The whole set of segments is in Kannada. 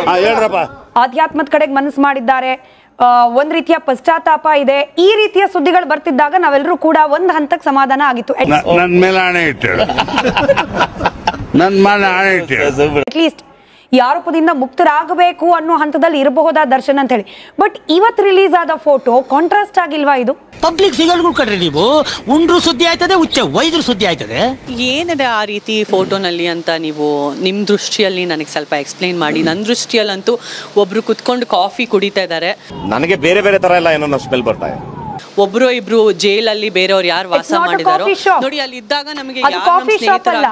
ಹಾ ಹೇಳ್ರಪ್ಪ ಆಧ್ಯಾತ್ಮದ ಕಡೆಗೆ ಮನಸ್ಸು ಮಾಡಿದ್ದಾರೆ ಆ, ಒಂದ್ ರೀತಿಯ ಪಶ್ಚಾತ್ತಾಪ ಇದೆ ಈ ರೀತಿಯ ಸುದ್ದಿಗಳು ಬರ್ತಿದ್ದಾಗ ನಾವೆಲ್ಲರೂ ಕೂಡ ಒಂದ್ ಹಂತಕ್ಕೆ ಸಮಾಧಾನ ಆಗಿತ್ತು ನ- ನನ್ ಮೇಲೆ ಹಣೆ ಇಟ್ಟೇಳು ನನ್ ಮೇಲೆ ಹಣೆ ಇಟ್ಟೇಳು ಅಟ್ಲೀಸ್ಟ್ ಈ ಆರೋಪದಿಂದ ಮುಕ್ತರಾಗಬೇಕು ಅನ್ನೋ ಹಂತದಲ್ಲಿ ಇರಬಹುದಾ ದರ್ಶನ್ ಅಂತ ಹೇಳಿ ಬಟ್ ಇವತ್ತು ರಿಲೀಸ್ ಆದ ಫೋಟೋ ಕಾಂಟ್ರಾಸ್ಟ್ ಆಗಿಲ್ವಾ ಇದು ಪಬ್ಲಿಕ್ ಫಿಗರ್ಗಳು ಕಡ್ರಿ ನೀವು ಉಂಡ್ರು ಸುದ್ದಿ ಆಯ್ತದೆ ಉಚ್ಚ ವೈದ್ರು ಸುದ್ದಿ ಆಯ್ತದೆ ಏನಿದೆ ಆ ರೀತಿ ಫೋಟೋನಲ್ಲಿ ಅಂತ ನೀವು ನಿಮ್ಮ ದೃಷ್ಟಿಯಲ್ಲಿ ನನಗೆ ಸ್ವಲ್ಪ ಎಕ್ಸ್ಪ್ಲೈನ್ ಮಾಡಿ ನನ್ನ ದೃಷ್ಟಿಯಲ್ಲಂತೂ ಒಬ್ರು ಕುತ್ಕೊಂಡು ಕಾಫಿ ಕುಡಿತಾ ಇದ್ದಾರೆ ನನಗೆ ಬೇರೆ ಬೇರೆ ತರ ಎಲ್ಲ ಏನೋ ಸ್ಮೆಲ್ ಬರ್ತಾ ಇದೆ ಒಬ್ರು ಇಬ್ರು ಜೈಲಲ್ಲಿ ಬೇರೆಯವ್ರು ಯಾರು ವಾಸ It's not a ಮಾಡಿದಾರೋ coffee shop. ನೋಡಿ ಅಲ್ಲಿ ಇದ್ದಾಗ ನಮಗೆ ಅದು coffee shop ಅಲ್ಲ.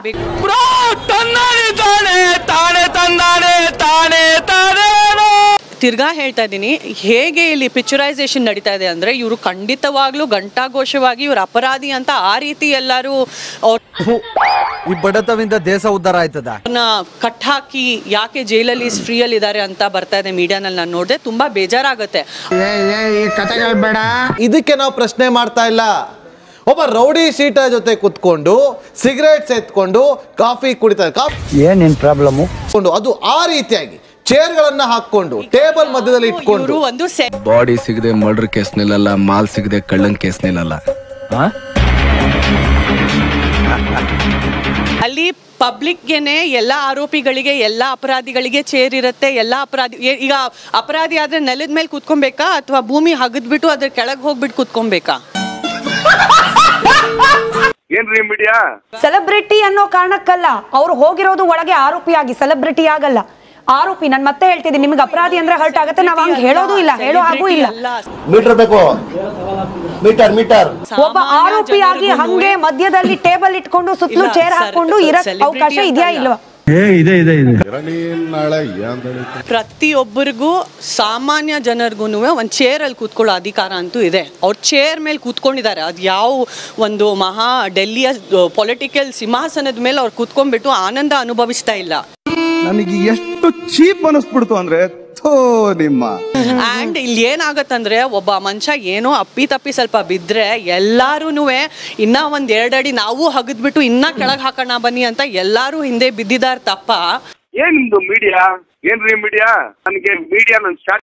ತಿರ್ಗಾ ಹೇಳ್ತಾ ಇದ್ದೀನಿ ಹೇಗೆ ಇಲ್ಲಿ ಪಿಕ್ಚರೈಸೇಷನ್ ನಡೀತಾ ಇದೆ ಅಂದ್ರೆ ಇವರು ಖಂಡಿತವಾಗ್ಲೂ ಘಂಟಾಘೋಷವಾಗಿ ಇವ್ರು ಅಪರಾಧಿ ಅಂತ ಆ ರೀತಿ ಎಲ್ಲರೂ ಅವ್ರನ್ನ ಈ ಬಡತವಿಂದ ದೇಶ ಉದ್ಧಾರ ಆಯ್ತದ ಕಟ್ ಹಾಕಿ ಯಾಕೆ ಜೈಲಲ್ಲಿ ಫ್ರೀಯಲ್ಲಿ ಇದ್ದಾರೆ ಅಂತ ಬರ್ತಾ ಇದೆ ಮೀಡಿಯಾನಲ್ಲಿ ನಾನು ನೋಡಿದೆ ತುಂಬಾ ಬೇಜಾರಾಗುತ್ತೆ ಇದಕ್ಕೆ ನಾವು ಪ್ರಶ್ನೆ ಮಾಡ್ತಾ ಇಲ್ಲ ಒಬ್ಬ ರೌಡಿ ಶೀಟ ಜೊತೆ ಕುತ್ಕೊಂಡು ಸಿಗರೇಟ್ಸ್ ಎತ್ಕೊಂಡು ಕಾಫಿ ಕುಡಿತಾರೆ ಕಾಫಿ ಏನೇನ್ ಪ್ರಾಬ್ಲಮ್ ಅದು ಆ ರೀತಿಯಾಗಿ ಚೇರ್ಗಳನ್ನ ಹಾಕೊಂಡು ಟೇಬಲ್ ಮಧ್ಯದಲ್ಲಿ ಇವರು ಇಟ್ಕೊಂಡು ಒಂದು ಸೆ ಬಾಡಿ ಸಿಗದೆ ಮರ್ಡರ್ ಕೇಸ್ ನಿಲ್ಲಲ್ಲ ಮಾಲ್ ಸಿಗದೆ ಕಳ್ಳನ್ ಕೇಸ್ ನಿಲ್ಲಲ್ಲ ಅಲ್ಲಿ ಪಬ್ಲಿಕ್ಗೆನೆ ಎಲ್ಲ ಆರೋಪಿಗಳಿಗೆ ಎಲ್ಲ ಅಪರಾಧಿಗಳಿಗೆ ಚೇರ್ ಇರುತ್ತೆ ಎಲ್ಲ ಅಪರಾಧಿ ಏ- ಈಗ ಅಪರಾಧಿ ಆದ್ರೆ ನೆಲದ ಮೇಲೆ ಕೂತ್ಕೊಬೇಕಾ ಅಥವಾ ಭೂಮಿ ಹಗದ್ಬಿಟ್ಟು ಅದ್ರ ಕೆಳಗೆ ಹೋಗ್ಬಿಟ್ಟು ಕೂತ್ಕೊಬೇಕಾ ಏನ್ರಿ ಮೀಡಿಯಾ ಸೆಲೆಬ್ರಿಟಿ ಅನ್ನೋ ಕಾರಣಕ್ಕಲ್ಲ ಅವ್ರು ಹೋಗಿರೋದು ಒಳಗೆ ಆರೋಪಿಯಾಗಿ ಸೆಲೆಬ್ರಿಟಿ ಆಗಲ್ಲ ಆರೋಪಿ ನಾನು ಮತ್ತೆ ಹೇಳ್ತಿದ್ದೀನಿ ನಿಮ್ಗೆ ಅಪರಾಧಿ ಅಂದ್ರೆ ಹರ್ಟ್ ಆಗುತ್ತೆ ನಾವು ಹಂಗೆ ಹೇಳೋದು ಇಲ್ಲ ಹೇಳೋ ಹಾಗೂ ಇಲ್ಲ ಮೀಟರ್ ಬೇಕು ಮೀಟರ್ ಮೀಟರ್ ಒಬ್ಬ ಆರೋಪಿಯಾಗಿ ಹಂಗೆ ಮಧ್ಯದಲ್ಲಿ ಟೇಬಲ್ ಇಟ್ಕೊಂಡು ಸುತ್ತಲೂ ಇಲ್ಲ, ಚೇರ್ ಸರ್, ಹಾಕೊಂಡು ಇರಕ್ celebrity ಅವಕಾಶ ಅಂತ ಇದೆಯಾ ಅಲ್ಲ. ಇಲ್ವಾ ಪ್ರತಿಯೊಬ್ಬರಿಗೂ ಸಾಮಾನ್ಯ ಜನರಿಗೂ ಒಂದು ಚೇರಲ್ಲಿ ಕೂತ್ಕೊಳ್ಳೋ ಅಧಿಕಾರ ಅಂತೂ ಇದೆ ಅವ್ರ ಚೇರ್ ಮೇಲೆ ಕೂತ್ಕೊಂಡಿದ್ದಾರೆ ಅದು ಯಾವ ಒಂದು ಮಹಾ ಡೆಲ್ಲಿಯ ಪೊಲಿಟಿಕಲ್ ಸಿಂಹಾಸನದ ಮೇಲೆ ಅವ್ರು ಕೂತ್ಕೊಂಡ್ಬಿಟ್ಟು ಆನಂದ ಅನುಭವಿಸ್ತಾ ಇಲ್ಲ ನನಗೆ ಎಷ್ಟು ಚೀಪ್ ಅನಿಸ್ಬಿಡ್ತು ಅಂದ್ರೆ ಥೋ ನಿಮ್ಮ ಅಂಡ್ ಇಲ್ಲಿ ಏನಾಗತ್ತಂದ್ರೆ ಒಬ್ಬ ಮನುಷ್ಯ ಏನೋ ಅಪ್ಪಿ ತಪ್ಪಿ ಸ್ವಲ್ಪ ಬಿದ್ರೆ ಎಲ್ಲಾರು ಇನ್ನ ಒಂದ್ ಎರಡಡಿ ನಾವು ಹಗದ್ಬಿಟ್ಟು ಇನ್ನ ಕೆಳಗ್ ಹಾಕೋಣ ಬನ್ನಿ ಅಂತ ಎಲ್ಲಾರು ಹಿಂದೆ ಬಿದ್ದಿದಾರ ತಪ್ಪ ಏನ್ ನಿಮ್ದು ಮೀಡಿಯಾ ಏನ್ರಿ ಮೀಡಿಯಾ ನನಗೆ ಮೀಡಿಯಾ ನನ್ ಸ್ಟಾರ್ಟ್